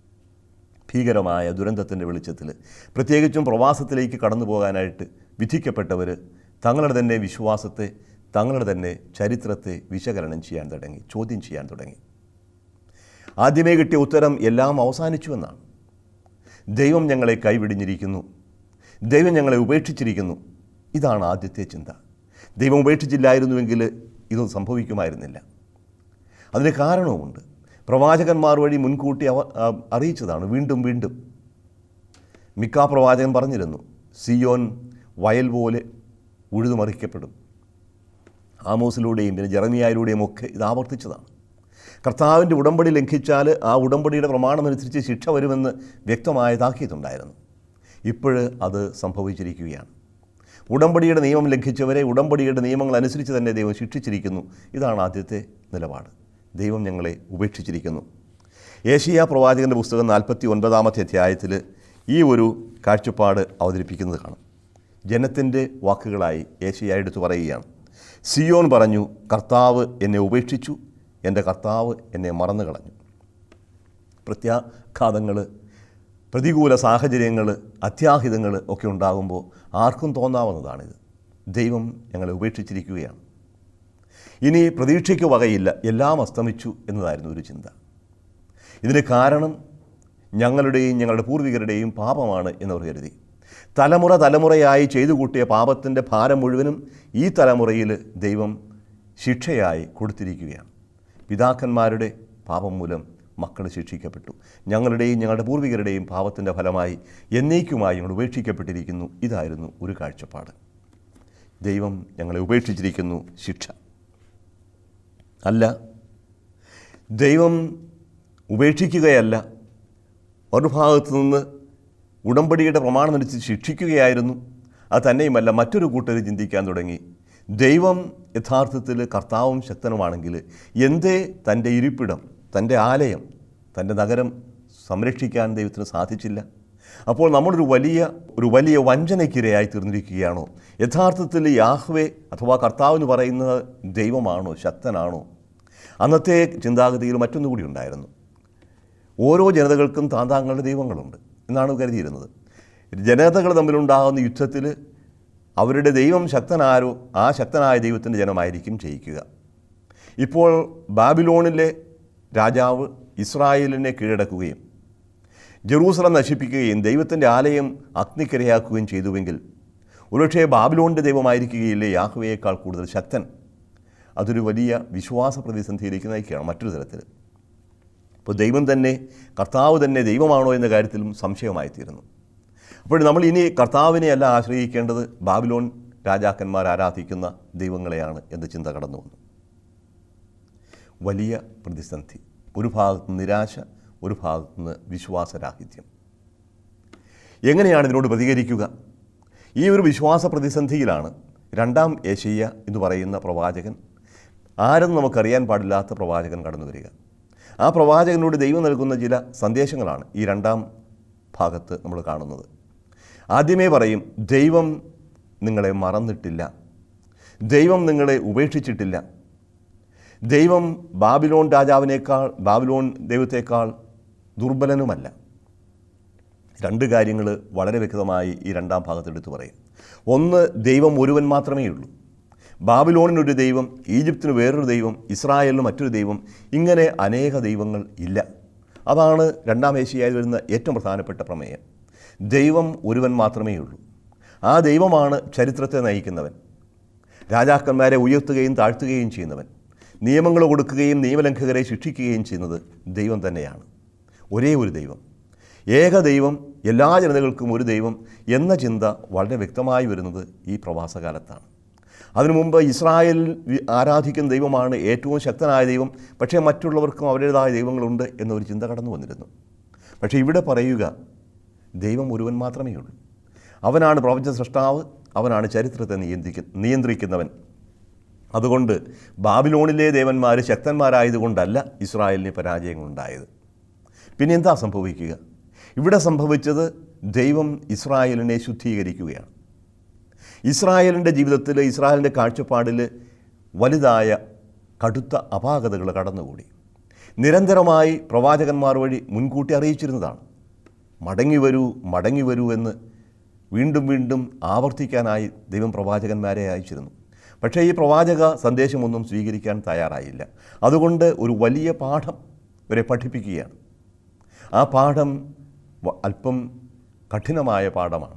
ഭീകരമായ ദുരന്തത്തിൻ്റെ വെളിച്ചത്തിൽ പ്രത്യേകിച്ചും പ്രവാസത്തിലേക്ക് കടന്നു പോകാനായിട്ട് വിധിക്കപ്പെട്ടവർ തങ്ങളുടെ തന്നെ വിശ്വാസത്തെ തങ്ങളുടെ തന്നെ ചരിത്രത്തെ വിശകലനം ചെയ്യാൻ തുടങ്ങി ചോദ്യം ചെയ്യാൻ തുടങ്ങി ആദ്യമേ കിട്ടിയ ഉത്തരം എല്ലാം അവസാനിച്ചു എന്നാണ് ദൈവം ഞങ്ങളെ കൈവിടിഞ്ഞിരിക്കുന്നു ദൈവം ഞങ്ങളെ ഉപേക്ഷിച്ചിരിക്കുന്നു ഇതാണ് ആദ്യത്തെ ചിന്ത ദൈവം ഉപേക്ഷിച്ചില്ലായിരുന്നുവെങ്കിൽ ഇതൊന്നും സംഭവിക്കുമായിരുന്നില്ല അതിന് കാരണവുമുണ്ട് പ്രവാചകന്മാർ വഴി മുൻകൂട്ടി അവ ആ, അറിയിച്ചതാണ് വീണ്ടും വീണ്ടും മിക്ക പ്രവാചകൻ പറഞ്ഞിരുന്നു സിയോൻ വയൽ പോലെ ഉഴുതുമറിക്കപ്പെടും ആമോസിലൂടെയും പിന്നെ ജെറമിയായിലൂടെയും ഒക്കെ ഇത് ആവർത്തിച്ചതാണ് കർത്താവിൻ്റെ ഉടമ്പടി ലംഘിച്ചാൽ ആ ഉടമ്പടിയുടെ പ്രമാണമനുസരിച്ച് ശിക്ഷ വരുമെന്ന് വ്യക്തമായ താക്കീതുണ്ടായിരുന്നു ഇപ്പോൾ അത് സംഭവിച്ചിരിക്കുകയാണ് ഉടമ്പടിയുടെ നിയമം ലംഘിച്ചവരെ ഉടമ്പടിയുടെ നിയമങ്ങൾ അനുസരിച്ച് തന്നെ ദൈവം ശിക്ഷിച്ചിരിക്കുന്നു ഇതാണ് ആദ്യത്തെ നിലപാട് ദൈവം ഞങ്ങളെ ഉപേക്ഷിച്ചിരിക്കുന്നു ഏഷ്യ പ്രവാചകൻ്റെ പുസ്തകം നാൽപ്പത്തി ഒൻപതാമത്തെ അധ്യായത്തിൽ ഈ ഒരു കാഴ്ചപ്പാട് അവതരിപ്പിക്കുന്നത് കാണാം ജനത്തിൻ്റെ വാക്കുകളായി ഏഷ്യ എടുത്തു പറയുകയാണ് സിയോൻ പറഞ്ഞു കർത്താവ് എന്നെ ഉപേക്ഷിച്ചു എൻ്റെ കർത്താവ് എന്നെ മറന്നു കളഞ്ഞു പ്രത്യാഘാതങ്ങൾ പ്രതികൂല സാഹചര്യങ്ങൾ അത്യാഹിതങ്ങൾ ഒക്കെ ഉണ്ടാകുമ്പോൾ ആർക്കും തോന്നാവുന്നതാണിത് ദൈവം ഞങ്ങളെ ഉപേക്ഷിച്ചിരിക്കുകയാണ് ഇനി പ്രതീക്ഷയ്ക്ക് വകയില്ല എല്ലാം അസ്തമിച്ചു എന്നതായിരുന്നു ഒരു ചിന്ത ഇതിന് കാരണം ഞങ്ങളുടെയും ഞങ്ങളുടെ പൂർവികരുടെയും പാപമാണ് എന്നവർ കരുതി തലമുറ തലമുറയായി ചെയ്തു കൂട്ടിയ പാപത്തിൻ്റെ ഭാരം മുഴുവനും ഈ തലമുറയിൽ ദൈവം ശിക്ഷയായി കൊടുത്തിരിക്കുകയാണ് പിതാക്കന്മാരുടെ പാപം മൂലം മക്കൾ ശിക്ഷിക്കപ്പെട്ടു ഞങ്ങളുടെയും ഞങ്ങളുടെ പൂർവികരുടെയും പാപത്തിൻ്റെ ഫലമായി എന്നേക്കുമായി ഞങ്ങൾ ഉപേക്ഷിക്കപ്പെട്ടിരിക്കുന്നു ഇതായിരുന്നു ഒരു കാഴ്ചപ്പാട് ദൈവം ഞങ്ങളെ ഉപേക്ഷിച്ചിരിക്കുന്നു ശിക്ഷ അല്ല ദൈവം ഉപേക്ഷിക്കുകയല്ല ഒരു ഭാഗത്തു നിന്ന് ഉടമ്പടിയുടെ പ്രമാണമനുസരിച്ച് ശിക്ഷിക്കുകയായിരുന്നു അത് തന്നെയുമല്ല മറ്റൊരു കൂട്ടർ ചിന്തിക്കാൻ തുടങ്ങി ദൈവം യഥാർത്ഥത്തിൽ കർത്താവും ശക്തനുമാണെങ്കിൽ എന്തേ തൻ്റെ ഇരിപ്പിടം തൻ്റെ ആലയം തൻ്റെ നഗരം സംരക്ഷിക്കാൻ ദൈവത്തിന് സാധിച്ചില്ല അപ്പോൾ നമ്മളൊരു വലിയ ഒരു വലിയ വഞ്ചനയ്ക്കിരയായി തീർന്നിരിക്കുകയാണോ യഥാർത്ഥത്തിൽ യാഹ്വേ അഥവാ കർത്താവ് എന്ന് പറയുന്നത് ദൈവമാണോ ശക്തനാണോ അന്നത്തെ ചിന്താഗതിയിൽ മറ്റൊന്നു കൂടി ഉണ്ടായിരുന്നു ഓരോ ജനതകൾക്കും താന്താങ്ങളുടെ ദൈവങ്ങളുണ്ട് എന്നാണ് കരുതിയിരുന്നത് ജനതകൾ തമ്മിലുണ്ടാകുന്ന യുദ്ധത്തിൽ അവരുടെ ദൈവം ശക്തനാരോ ആ ശക്തനായ ദൈവത്തിൻ്റെ ജനമായിരിക്കും ജയിക്കുക ഇപ്പോൾ ബാബിലോണിലെ രാജാവ് ഇസ്രായേലിനെ കീഴടക്കുകയും ജെറൂസലം നശിപ്പിക്കുകയും ദൈവത്തിൻ്റെ ആലയം അഗ്നിക്കരയാക്കുകയും ചെയ്തുവെങ്കിൽ ഒരുപക്ഷേ ബാബിലോണിൻ്റെ ദൈവമായിരിക്കുകയില്ലേ യാഹ്വയേക്കാൾ കൂടുതൽ ശക്തൻ അതൊരു വലിയ വിശ്വാസ പ്രതിസന്ധിയിലേക്ക് നയിക്കുകയാണ് മറ്റൊരു തരത്തിൽ അപ്പോൾ ദൈവം തന്നെ കർത്താവ് തന്നെ ദൈവമാണോ എന്ന കാര്യത്തിലും സംശയമായിത്തീരുന്നു അപ്പോൾ നമ്മൾ ഇനി കർത്താവിനെ അല്ല ആശ്രയിക്കേണ്ടത് ബാബിലോൺ രാജാക്കന്മാർ ആരാധിക്കുന്ന ദൈവങ്ങളെയാണ് എന്ന ചിന്ത കടന്നു വന്നു വലിയ പ്രതിസന്ധി ഒരു ഭാഗത്ത് നിന്ന് നിരാശ ഒരു ഭാഗത്ത് നിന്ന് വിശ്വാസരാഹിത്യം എങ്ങനെയാണ് ഇതിനോട് പ്രതികരിക്കുക ഈ ഒരു വിശ്വാസ പ്രതിസന്ധിയിലാണ് രണ്ടാം ഏഷ്യ എന്ന് പറയുന്ന പ്രവാചകൻ ആരെന്ന് നമുക്കറിയാൻ പാടില്ലാത്ത പ്രവാചകൻ കടന്നു വരിക ആ പ്രവാചകനോട് ദൈവം നൽകുന്ന ചില സന്ദേശങ്ങളാണ് ഈ രണ്ടാം ഭാഗത്ത് നമ്മൾ കാണുന്നത് ആദ്യമേ പറയും ദൈവം നിങ്ങളെ മറന്നിട്ടില്ല ദൈവം നിങ്ങളെ ഉപേക്ഷിച്ചിട്ടില്ല ദൈവം ബാബിലോൺ രാജാവിനേക്കാൾ ബാബിലോൺ ദൈവത്തേക്കാൾ ദുർബലനുമല്ല രണ്ട് കാര്യങ്ങൾ വളരെ വ്യക്തമായി ഈ രണ്ടാം ഭാഗത്ത് എടുത്തു പറയും ഒന്ന് ദൈവം ഒരുവൻ മാത്രമേ ഉള്ളൂ ബാബിലോണിനൊരു ദൈവം ഈജിപ്തിന് വേറൊരു ദൈവം ഇസ്രായേലിന് മറ്റൊരു ദൈവം ഇങ്ങനെ അനേക ദൈവങ്ങൾ ഇല്ല അതാണ് രണ്ടാം ഏഷ്യയായി വരുന്ന ഏറ്റവും പ്രധാനപ്പെട്ട പ്രമേയം ദൈവം ഒരുവൻ മാത്രമേ ഉള്ളൂ ആ ദൈവമാണ് ചരിത്രത്തെ നയിക്കുന്നവൻ രാജാക്കന്മാരെ ഉയർത്തുകയും താഴ്ത്തുകയും ചെയ്യുന്നവൻ നിയമങ്ങൾ കൊടുക്കുകയും നിയമലംഘകരെ ശിക്ഷിക്കുകയും ചെയ്യുന്നത് ദൈവം തന്നെയാണ് ഒരേ ഒരു ദൈവം ഏക ദൈവം എല്ലാ ജനതകൾക്കും ഒരു ദൈവം എന്ന ചിന്ത വളരെ വ്യക്തമായി വരുന്നത് ഈ പ്രവാസകാലത്താണ് അതിനു മുമ്പ് ഇസ്രായേൽ വി- ആരാധിക്കുന്ന ദൈവമാണ് ഏറ്റവും ശക്തനായ ദൈവം പക്ഷേ മറ്റുള്ളവർക്കും അവരുടേതായ ദൈവങ്ങളുണ്ട് എന്നൊരു ചിന്ത കടന്നു വന്നിരുന്നു പക്ഷേ ഇവിടെ പറയുക ദൈവം ഒരുവൻ മാത്രമേ ഉള്ളൂ അവനാണ് പ്രപഞ്ച സൃഷ്ടാവ് അവനാണ് ചരിത്രത്തെ നിയന്ത്രിക്ക നിയന്ത്രിക്കുന്നവൻ അതുകൊണ്ട് ബാബിലോണിലെ ദേവന്മാർ ശക്തന്മാരായതുകൊണ്ടല്ല ഇസ്രായേലിന് പരാജയങ്ങളുണ്ടായത് പിന്നെ എന്താ സംഭവിക്കുക ഇവിടെ സംഭവിച്ചത് ദൈവം ഇസ്രായേലിനെ ശുദ്ധീകരിക്കുകയാണ് ഇസ്രായേലിൻ്റെ ജീവിതത്തിൽ ഇസ്രായേലിൻ്റെ കാഴ്ചപ്പാടിൽ വലുതായ കടുത്ത അപാകതകൾ കടന്നുകൂടി നിരന്തരമായി പ്രവാചകന്മാർ വഴി മുൻകൂട്ടി അറിയിച്ചിരുന്നതാണ് മടങ്ങി വരൂ മടങ്ങി വരൂ എന്ന് വീണ്ടും വീണ്ടും ആവർത്തിക്കാനായി ദൈവം പ്രവാചകന്മാരെ അയച്ചിരുന്നു പക്ഷേ ഈ പ്രവാചക സന്ദേശമൊന്നും സ്വീകരിക്കാൻ തയ്യാറായില്ല അതുകൊണ്ട് ഒരു വലിയ പാഠം ഇവരെ പഠിപ്പിക്കുകയാണ് ആ പാഠം വ- അല്പം കഠിനമായ പാഠമാണ്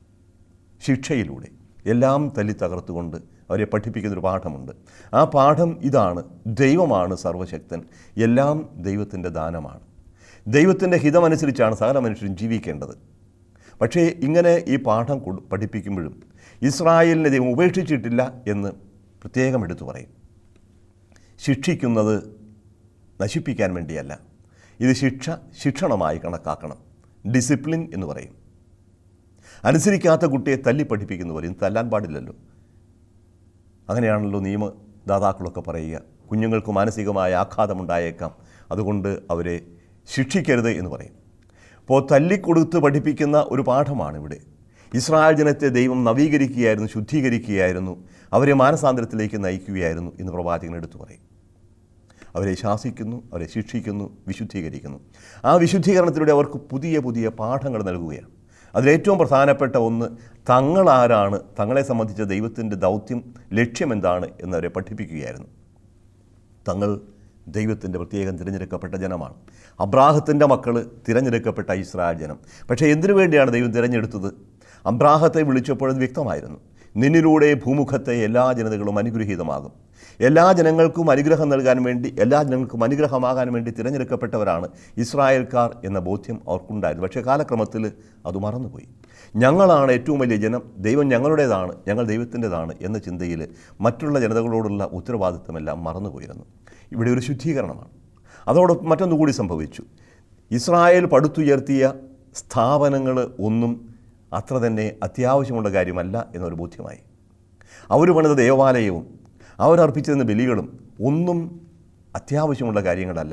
ശിക്ഷയിലൂടെ എല്ലാം തല്ലി തകർത്തുകൊണ്ട് അവരെ പഠിപ്പിക്കുന്നൊരു പാഠമുണ്ട് ആ പാഠം ഇതാണ് ദൈവമാണ് സർവശക്തൻ എല്ലാം ദൈവത്തിൻ്റെ ദാനമാണ് ദൈവത്തിൻ്റെ ഹിതമനുസരിച്ചാണ് സകല മനുഷ്യരും ജീവിക്കേണ്ടത് പക്ഷേ ഇങ്ങനെ ഈ പാഠം കൊടു- പഠിപ്പിക്കുമ്പോഴും ഇസ്രായേലിനെ ദൈവം ഉപേക്ഷിച്ചിട്ടില്ല എന്ന് പ്രത്യേകം എടുത്തു പറയും ശിക്ഷിക്കുന്നത് നശിപ്പിക്കാൻ വേണ്ടിയല്ല ഇത് ശിക്ഷ ശിക്ഷണമായി കണക്കാക്കണം ഡിസിപ്ലിൻ എന്ന് പറയും അനുസരിക്കാത്ത കുട്ടിയെ തല്ലി പഠിപ്പിക്കുന്നു പറയും തല്ലാൻ പാടില്ലല്ലോ അങ്ങനെയാണല്ലോ നിയമദാതാക്കളൊക്കെ പറയുക കുഞ്ഞുങ്ങൾക്ക് മാനസികമായ ആഘാതമുണ്ടായേക്കാം അതുകൊണ്ട് അവരെ ശിക്ഷിക്കരുത് എന്ന് പറയും അപ്പോൾ തല്ലിക്കൊടുത്ത് പഠിപ്പിക്കുന്ന ഒരു പാഠമാണ് ഇവിടെ ഇസ്രായേൽ ജനത്തെ ദൈവം നവീകരിക്കുകയായിരുന്നു ശുദ്ധീകരിക്കുകയായിരുന്നു അവരെ മാനസാന്തരത്തിലേക്ക് നയിക്കുകയായിരുന്നു എന്ന് പ്രവാചകൻ എടുത്തു പറയും അവരെ ശാസിക്കുന്നു അവരെ ശിക്ഷിക്കുന്നു വിശുദ്ധീകരിക്കുന്നു ആ വിശുദ്ധീകരണത്തിലൂടെ അവർക്ക് പുതിയ പുതിയ പാഠങ്ങൾ നൽകുകയാണ് അതിലേറ്റവും പ്രധാനപ്പെട്ട ഒന്ന് തങ്ങളാരാണ് തങ്ങളെ സംബന്ധിച്ച ദൈവത്തിൻ്റെ ദൗത്യം ലക്ഷ്യമെന്താണ് എന്നവരെ പഠിപ്പിക്കുകയായിരുന്നു തങ്ങൾ ദൈവത്തിൻ്റെ പ്രത്യേകം തിരഞ്ഞെടുക്കപ്പെട്ട ജനമാണ് അബ്രാഹത്തിൻ്റെ മക്കൾ തിരഞ്ഞെടുക്കപ്പെട്ട ഇസ്രായേൽ ജനം പക്ഷേ എന്തിനു വേണ്ടിയാണ് ദൈവം തിരഞ്ഞെടുത്തത് അബ്രാഹത്തെ വിളിച്ചപ്പോൾ അത് വ്യക്തമായിരുന്നു നിന്നിലൂടെ ഭൂമുഖത്തെ എല്ലാ ജനതകളും അനുഗ്രഹീതമാകും എല്ലാ ജനങ്ങൾക്കും അനുഗ്രഹം നൽകാൻ വേണ്ടി എല്ലാ ജനങ്ങൾക്കും അനുഗ്രഹമാകാൻ വേണ്ടി തിരഞ്ഞെടുക്കപ്പെട്ടവരാണ് ഇസ്രായേൽക്കാർ എന്ന ബോധ്യം അവർക്കുണ്ടായിരുന്നു പക്ഷേ കാലക്രമത്തിൽ അത് മറന്നുപോയി ഞങ്ങളാണ് ഏറ്റവും വലിയ ജനം ദൈവം ഞങ്ങളുടേതാണ് ഞങ്ങൾ ദൈവത്തിൻ്റെതാണ് എന്ന ചിന്തയിൽ മറ്റുള്ള ജനതകളോടുള്ള ഉത്തരവാദിത്തമെല്ലാം മറന്നുപോയിരുന്നു ഇവിടെ ഒരു ശുദ്ധീകരണമാണ് അതോടൊപ്പം മറ്റൊന്നുകൂടി സംഭവിച്ചു ഇസ്രായേൽ പടുത്തുയർത്തിയ സ്ഥാപനങ്ങൾ ഒന്നും അത്ര തന്നെ അത്യാവശ്യമുള്ള കാര്യമല്ല എന്നൊരു ബോധ്യമായി അവർ പണിത ദേവാലയവും അവരർപ്പിച്ചിരുന്ന ബലികളും ഒന്നും അത്യാവശ്യമുള്ള കാര്യങ്ങളല്ല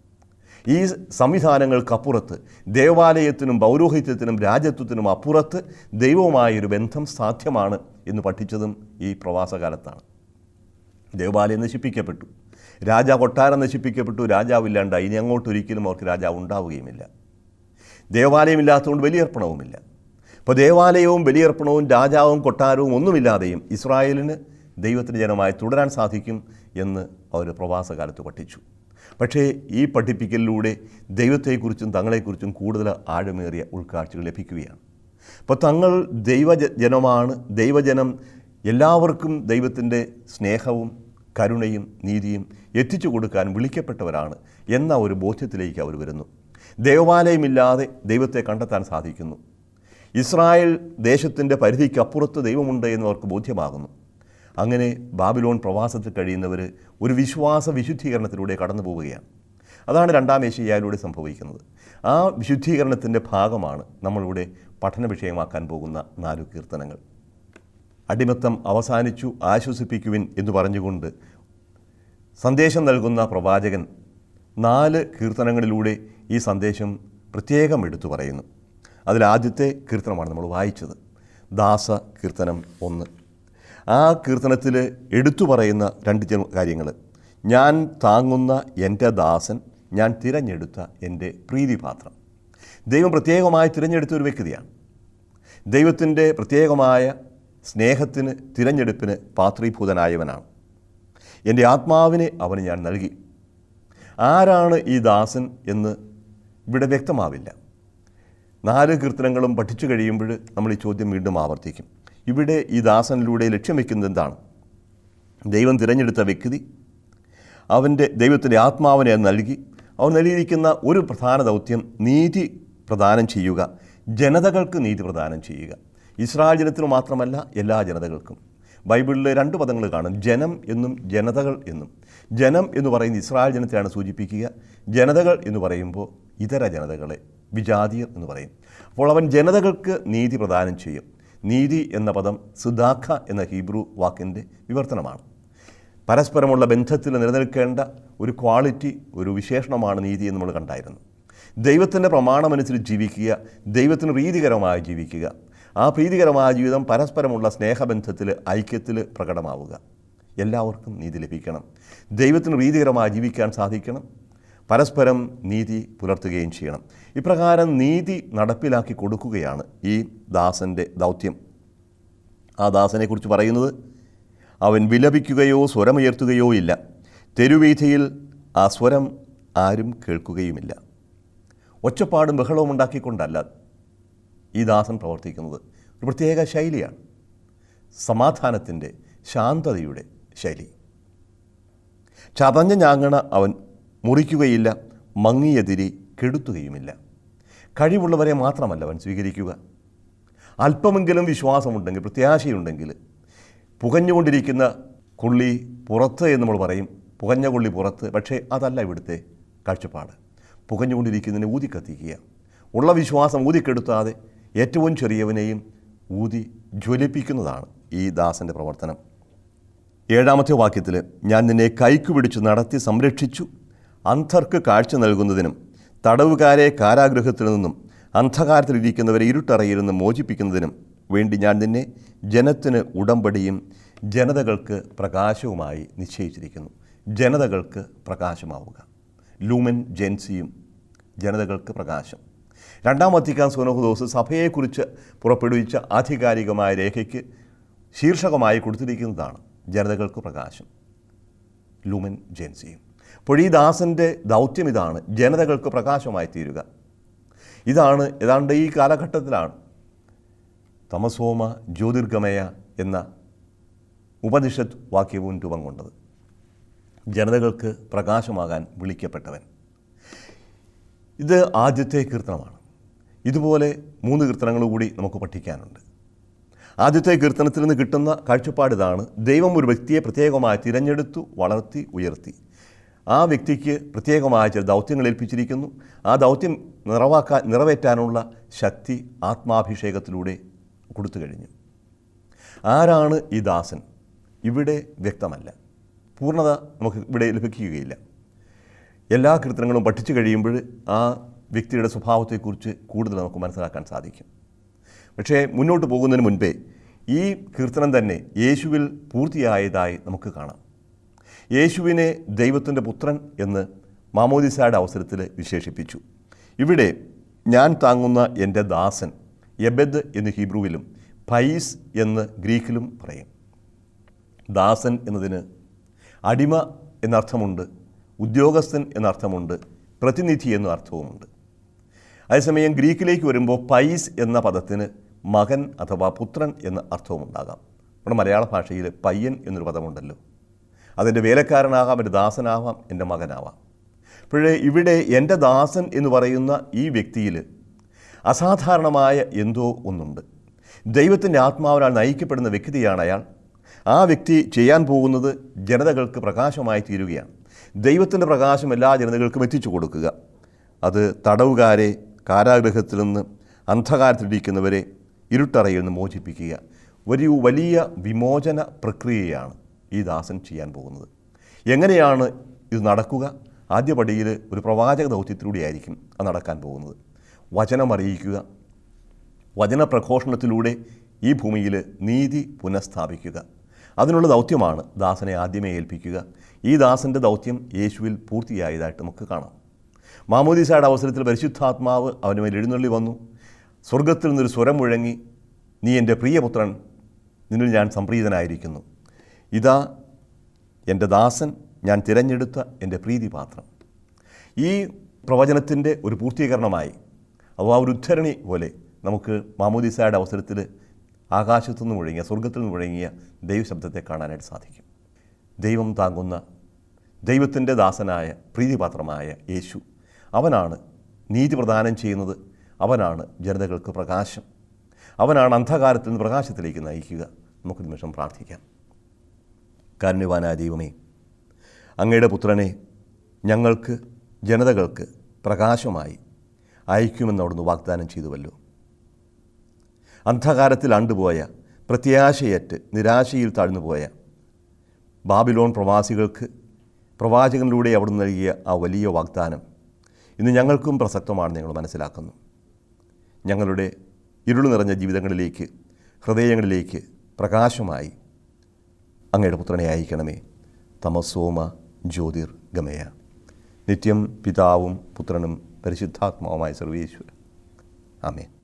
ഈ സംവിധാനങ്ങൾക്കപ്പുറത്ത് ദേവാലയത്തിനും പൗരോഹിത്യത്തിനും രാജ്യത്വത്തിനും അപ്പുറത്ത് ദൈവവുമായൊരു ബന്ധം സാധ്യമാണ് എന്ന് പഠിച്ചതും ഈ പ്രവാസകാലത്താണ് ദേവാലയം നശിപ്പിക്കപ്പെട്ടു രാജാ കൊട്ടാരം നശിപ്പിക്കപ്പെട്ടു രാജാവില്ലാണ്ടായി ഇനി അങ്ങോട്ട് ഒരിക്കലും അവർക്ക് രാജാവ് ഉണ്ടാവുകയുമില്ല ദേവാലയമില്ലാത്തതുകൊണ്ട് ബലിയർപ്പണവുമില്ല അപ്പോൾ ദേവാലയവും ബലിയർപ്പണവും രാജാവും കൊട്ടാരവും ഒന്നുമില്ലാതെയും ഇസ്രായേലിന് ദൈവത്തിൻ്റെ ജനമായി തുടരാൻ സാധിക്കും എന്ന് അവർ പ്രവാസകാലത്ത് പഠിച്ചു പക്ഷേ ഈ പഠിപ്പിക്കലിലൂടെ ദൈവത്തെക്കുറിച്ചും തങ്ങളെക്കുറിച്ചും കൂടുതൽ ആഴമേറിയ ഉൾക്കാഴ്ചകൾ ലഭിക്കുകയാണ് അപ്പോൾ തങ്ങൾ ദൈവജ ജനമാണ് ദൈവജനം എല്ലാവർക്കും ദൈവത്തിൻ്റെ സ്നേഹവും കരുണയും നീതിയും എത്തിച്ചു കൊടുക്കാൻ വിളിക്കപ്പെട്ടവരാണ് എന്ന ഒരു ബോധ്യത്തിലേക്ക് അവർ വരുന്നു ദേവാലയമില്ലാതെ ദൈവത്തെ കണ്ടെത്താൻ സാധിക്കുന്നു ഇസ്രായേൽ ദേശത്തിൻ്റെ പരിധിക്കപ്പുറത്ത് ദൈവമുണ്ട് എന്ന് അവർക്ക് ബോധ്യമാകുന്നു അങ്ങനെ ബാബിലോൺ പ്രവാസത്തിൽ കഴിയുന്നവർ ഒരു വിശ്വാസ വിശുദ്ധീകരണത്തിലൂടെ കടന്നു പോവുകയാണ് അതാണ് രണ്ടാം ഏഷ്യയിലൂടെ സംഭവിക്കുന്നത് ആ വിശുദ്ധീകരണത്തിൻ്റെ ഭാഗമാണ് നമ്മളിവിടെ പഠന വിഷയമാക്കാൻ പോകുന്ന നാലു കീർത്തനങ്ങൾ അടിമത്തം അവസാനിച്ചു ആശ്വസിപ്പിക്കുവിൻ എന്ന് പറഞ്ഞുകൊണ്ട് സന്ദേശം നൽകുന്ന പ്രവാചകൻ നാല് കീർത്തനങ്ങളിലൂടെ ഈ സന്ദേശം പ്രത്യേകം എടുത്തു പറയുന്നു അതിലാദ്യത്തെ കീർത്തനമാണ് നമ്മൾ വായിച്ചത് ദാസ കീർത്തനം ഒന്ന് ആ കീർത്തനത്തിൽ എടുത്തു പറയുന്ന രണ്ട് ചെ- കാര്യങ്ങൾ ഞാൻ താങ്ങുന്ന എൻ്റെ ദാസൻ ഞാൻ തിരഞ്ഞെടുത്ത എൻ്റെ പ്രീതിപാത്രം ദൈവം പ്രത്യേകമായി തിരഞ്ഞെടുത്ത ഒരു വ്യക്തിയാണ് ദൈവത്തിൻ്റെ പ്രത്യേകമായ സ്നേഹത്തിന് തിരഞ്ഞെടുപ്പിന് പാത്രീഭൂതനായവനാണ് എൻ്റെ ആത്മാവിനെ അവന് ഞാൻ നൽകി ആരാണ് ഈ ദാസൻ എന്ന് ഇവിടെ വ്യക്തമാവില്ല നാല് കീർത്തനങ്ങളും പഠിച്ചു കഴിയുമ്പോൾ നമ്മൾ ഈ ചോദ്യം വീണ്ടും ആവർത്തിക്കും ഇവിടെ ഈ ദാസനിലൂടെ ലക്ഷ്യം വയ്ക്കുന്നത് എന്താണ് ദൈവം തിരഞ്ഞെടുത്ത വ്യക്തി അവൻ്റെ ദൈവത്തിൻ്റെ ആത്മാവിനെ അത് നൽകി അവൻ നൽകിയിരിക്കുന്ന ഒരു പ്രധാന ദൗത്യം നീതി പ്രദാനം ചെയ്യുക ജനതകൾക്ക് നീതി പ്രദാനം ചെയ്യുക ഇസ്രായേൽ ജനത്തിന് മാത്രമല്ല എല്ലാ ജനതകൾക്കും ബൈബിളിൽ രണ്ട് പദങ്ങൾ കാണും ജനം എന്നും ജനതകൾ എന്നും ജനം എന്ന് പറയുന്നത് ഇസ്രായേൽ ജനത്തെയാണ് സൂചിപ്പിക്കുക ജനതകൾ എന്ന് പറയുമ്പോൾ ഇതര ജനതകളെ വിജാതിയർ എന്ന് പറയും അപ്പോൾ അവൻ ജനതകൾക്ക് നീതി പ്രദാനം ചെയ്യും നീതി എന്ന പദം സുദാഖ എന്ന ഹീബ്രു വാക്കിൻ്റെ വിവർത്തനമാണ് പരസ്പരമുള്ള ബന്ധത്തിൽ നിലനിൽക്കേണ്ട ഒരു ക്വാളിറ്റി ഒരു വിശേഷണമാണ് നീതി എന്ന് നമ്മൾ കണ്ടായിരുന്നു ദൈവത്തിൻ്റെ പ്രമാണമനുസരിച്ച് ജീവിക്കുക ദൈവത്തിന് പ്രീതികരമായി ജീവിക്കുക ആ പ്രീതികരമായ ജീവിതം പരസ്പരമുള്ള സ്നേഹബന്ധത്തിൽ ഐക്യത്തിൽ പ്രകടമാവുക എല്ലാവർക്കും നീതി ലഭിക്കണം ദൈവത്തിന് പ്രീതികരമായി ജീവിക്കാൻ സാധിക്കണം പരസ്പരം നീതി പുലർത്തുകയും ചെയ്യണം ഇപ്രകാരം നീതി നടപ്പിലാക്കി കൊടുക്കുകയാണ് ഈ ദാസൻ്റെ ദൗത്യം ആ ദാസനെക്കുറിച്ച് പറയുന്നത് അവൻ വിലപിക്കുകയോ സ്വരമുയർത്തുകയോ ഇല്ല തെരുവീഥിയിൽ ആ സ്വരം ആരും കേൾക്കുകയുമില്ല ഒച്ചപ്പാടും ബഹളവും ഉണ്ടാക്കിക്കൊണ്ടല്ല ഈ ദാസൻ പ്രവർത്തിക്കുന്നത് ഒരു പ്രത്യേക ശൈലിയാണ് സമാധാനത്തിൻ്റെ ശാന്തതയുടെ ശൈലി ചതഞ്ഞ ഞാങ്ങണ അവൻ മുറിക്കുകയില്ല മങ്ങിയതിരി കെടുത്തുകയുമില്ല കഴിവുള്ളവരെ മാത്രമല്ല അവൻ സ്വീകരിക്കുക അല്പമെങ്കിലും വിശ്വാസമുണ്ടെങ്കിൽ പ്രത്യാശയുണ്ടെങ്കിൽ പുകഞ്ഞുകൊണ്ടിരിക്കുന്ന കൊള്ളി പുറത്ത് എന്ന് നമ്മൾ പറയും പുകഞ്ഞ കൊള്ളി പുറത്ത് പക്ഷേ അതല്ല ഇവിടുത്തെ കാഴ്ചപ്പാട് പുകഞ്ഞുകൊണ്ടിരിക്കുന്നതിനെ ഊതി കത്തിക്കുക ഉള്ള വിശ്വാസം ഊതിക്കെടുത്താതെ ഏറ്റവും ചെറിയവനെയും ഊതി ജ്വലിപ്പിക്കുന്നതാണ് ഈ ദാസൻ്റെ പ്രവർത്തനം ഏഴാമത്തെ വാക്യത്തിൽ ഞാൻ നിന്നെ കൈക്കു പിടിച്ച് നടത്തി സംരക്ഷിച്ചു അന്ധർക്ക് കാഴ്ച നൽകുന്നതിനും തടവുകാരെ കാരാഗൃഹത്തിൽ നിന്നും അന്ധകാരത്തിലിരിക്കുന്നവരെ ഇരുട്ടറയിൽ നിന്ന് മോചിപ്പിക്കുന്നതിനും വേണ്ടി ഞാൻ നിന്നെ ജനത്തിന് ഉടമ്പടിയും ജനതകൾക്ക് പ്രകാശവുമായി നിശ്ചയിച്ചിരിക്കുന്നു ജനതകൾക്ക് പ്രകാശമാവുക ലൂമൻ ജെൻസിയും ജനതകൾക്ക് പ്രകാശം രണ്ടാം വത്തിക്കാൻ സോനോഹദോസ് സഭയെക്കുറിച്ച് പുറപ്പെടുവിച്ച ആധികാരികമായ രേഖയ്ക്ക് ശീർഷകമായി കൊടുത്തിരിക്കുന്നതാണ് ജനതകൾക്ക് പ്രകാശം ലൂമൻ ജെൻസിയും അപ്പോൾ ഈ ദാസൻ്റെ ദൗത്യം ഇതാണ് ജനതകൾക്ക് പ്രകാശമായി തീരുക ഇതാണ് ഏതാണ്ട് ഈ കാലഘട്ടത്തിലാണ് തമസോമ ജ്യോതിർഗമയ എന്ന ഉപനിഷത്ത് വാക്യവും രൂപം കൊണ്ടത് ജനതകൾക്ക് പ്രകാശമാകാൻ വിളിക്കപ്പെട്ടവൻ ഇത് ആദ്യത്തെ കീർത്തനമാണ് ഇതുപോലെ മൂന്ന് കീർത്തനങ്ങൾ കൂടി നമുക്ക് പഠിക്കാനുണ്ട് ആദ്യത്തെ കീർത്തനത്തിൽ നിന്ന് കിട്ടുന്ന കാഴ്ചപ്പാട് ഇതാണ് ദൈവം ഒരു വ്യക്തിയെ പ്രത്യേകമായി തിരഞ്ഞെടുത്തു വളർത്തി ഉയർത്തി ആ വ്യക്തിക്ക് പ്രത്യേകമായ ചില ദൗത്യങ്ങൾ ഏൽപ്പിച്ചിരിക്കുന്നു ആ ദൗത്യം നിറവാക്കാൻ നിറവേറ്റാനുള്ള ശക്തി ആത്മാഭിഷേകത്തിലൂടെ കൊടുത്തു കഴിഞ്ഞു ആരാണ് ഈ ദാസൻ ഇവിടെ വ്യക്തമല്ല പൂർണ്ണത നമുക്ക് ഇവിടെ ലഭിക്കുകയില്ല എല്ലാ കീർത്തനങ്ങളും പഠിച്ചു കഴിയുമ്പോൾ ആ വ്യക്തിയുടെ സ്വഭാവത്തെക്കുറിച്ച് കൂടുതൽ നമുക്ക് മനസ്സിലാക്കാൻ സാധിക്കും പക്ഷേ മുന്നോട്ട് പോകുന്നതിന് മുൻപേ ഈ കീർത്തനം തന്നെ യേശുവിൽ പൂർത്തിയായതായി നമുക്ക് കാണാം യേശുവിനെ ദൈവത്തിൻ്റെ പുത്രൻ എന്ന് മാമോദിസയുടെ അവസരത്തിൽ വിശേഷിപ്പിച്ചു ഇവിടെ ഞാൻ താങ്ങുന്ന എൻ്റെ ദാസൻ എബദ് എന്ന് ഹീബ്രുവിലും പൈസ് എന്ന് ഗ്രീക്കിലും പറയും ദാസൻ എന്നതിന് അടിമ എന്നർത്ഥമുണ്ട് ഉദ്യോഗസ്ഥൻ എന്നർത്ഥമുണ്ട് പ്രതിനിധി എന്ന അർത്ഥവുമുണ്ട് അതേസമയം ഗ്രീക്കിലേക്ക് വരുമ്പോൾ പൈസ് എന്ന പദത്തിന് മകൻ അഥവാ പുത്രൻ എന്ന അർത്ഥവുമുണ്ടാകാം നമ്മുടെ മലയാള ഭാഷയിൽ പയ്യൻ എന്നൊരു പദമുണ്ടല്ലോ അതിൻ്റെ വേലക്കാരനാകാം എൻ്റെ ദാസനാവാം എൻ്റെ മകനാവാം അപ്പോഴേ ഇവിടെ എൻ്റെ ദാസൻ എന്ന് പറയുന്ന ഈ വ്യക്തിയിൽ അസാധാരണമായ എന്തോ ഒന്നുണ്ട് ദൈവത്തിൻ്റെ ആത്മാവിനാൽ നയിക്കപ്പെടുന്ന വ്യക്തിയാണ് അയാൾ ആ വ്യക്തി ചെയ്യാൻ പോകുന്നത് ജനതകൾക്ക് പ്രകാശമായി തീരുകയാണ് ദൈവത്തിൻ്റെ പ്രകാശം എല്ലാ ജനതകൾക്കും എത്തിച്ചു കൊടുക്കുക അത് തടവുകാരെ കാരാഗൃഹത്തിൽ നിന്ന് അന്ധകാരത്തിലിരിക്കുന്നവരെ ഇരുട്ടറയിൽ നിന്ന് മോചിപ്പിക്കുക ഒരു വലിയ വിമോചന പ്രക്രിയയാണ് ഈ ദാസൻ ചെയ്യാൻ പോകുന്നത് എങ്ങനെയാണ് ഇത് നടക്കുക ആദ്യപടിയിൽ ഒരു പ്രവാചക ദൗത്യത്തിലൂടെയായിരിക്കും അത് നടക്കാൻ പോകുന്നത് വചനം അറിയിക്കുക വചനപ്രഘോഷണത്തിലൂടെ ഈ ഭൂമിയിൽ നീതി പുനഃസ്ഥാപിക്കുക അതിനുള്ള ദൗത്യമാണ് ദാസനെ ആദ്യമേ ഏൽപ്പിക്കുക ഈ ദാസൻ്റെ ദൗത്യം യേശുവിൽ പൂർത്തിയായതായിട്ട് നമുക്ക് കാണാം മാമോദീസയുടെ അവസരത്തിൽ പരിശുദ്ധാത്മാവ് അവന് മേൽ എഴുന്നള്ളി വന്നു സ്വർഗത്തിൽ നിന്നൊരു സ്വരം മുഴങ്ങി നീ എൻ്റെ പ്രിയപുത്രൻ നിന്നിൽ ഞാൻ സംപ്രീതനായിരിക്കുന്നു ഇതാ എൻ്റെ ദാസൻ ഞാൻ തിരഞ്ഞെടുത്ത എൻ്റെ പ്രീതിപാത്രം ഈ പ്രവചനത്തിൻ്റെ ഒരു പൂർത്തീകരണമായി അഥവാ ഒരു ഉദ്ധരണി പോലെ നമുക്ക് മാമോദിസയുടെ അവസരത്തിൽ ആകാശത്തുനിന്ന് മുഴങ്ങിയ സ്വർഗത്തിൽ നിന്ന് മുഴങ്ങിയ ദൈവശബ്ദത്തെ കാണാനായിട്ട് സാധിക്കും ദൈവം താങ്ങുന്ന ദൈവത്തിൻ്റെ ദാസനായ പ്രീതിപാത്രമായ യേശു അവനാണ് നീതി പ്രദാനം ചെയ്യുന്നത് അവനാണ് ജനതകൾക്ക് പ്രകാശം അവനാണ് അന്ധകാരത്തിൽ നിന്ന് പ്രകാശത്തിലേക്ക് നയിക്കുക നമുക്ക് നിമിഷം പ്രാർത്ഥിക്കാം കാരുണ്യവാനായ ദൈവമേ അങ്ങയുടെ പുത്രനെ ഞങ്ങൾക്ക് ജനതകൾക്ക് പ്രകാശമായി അയക്കുമെന്ന് അവിടുന്ന് വാഗ്ദാനം ചെയ്തുവല്ലോ അന്ധകാരത്തിൽ അണ്ടുപോയ പ്രത്യാശയറ്റ് നിരാശയിൽ താഴ്ന്നുപോയ ബാബിലോൺ പ്രവാസികൾക്ക് പ്രവാചകനിലൂടെ അവിടുന്ന് നൽകിയ ആ വലിയ വാഗ്ദാനം ഇന്ന് ഞങ്ങൾക്കും പ്രസക്തമാണ് ഞങ്ങൾ മനസ്സിലാക്കുന്നു ഞങ്ങളുടെ ഇരുളു നിറഞ്ഞ ജീവിതങ്ങളിലേക്ക് ഹൃദയങ്ങളിലേക്ക് പ്രകാശമായി അങ്ങയുടെ പുത്രനെ അയക്കണമേ തമസോമ ജ്യോതിർ ഗമയ നിത്യം പിതാവും പുത്രനും പരിശുദ്ധാത്മാവുമായ സർവേശ്വര ആമേൻ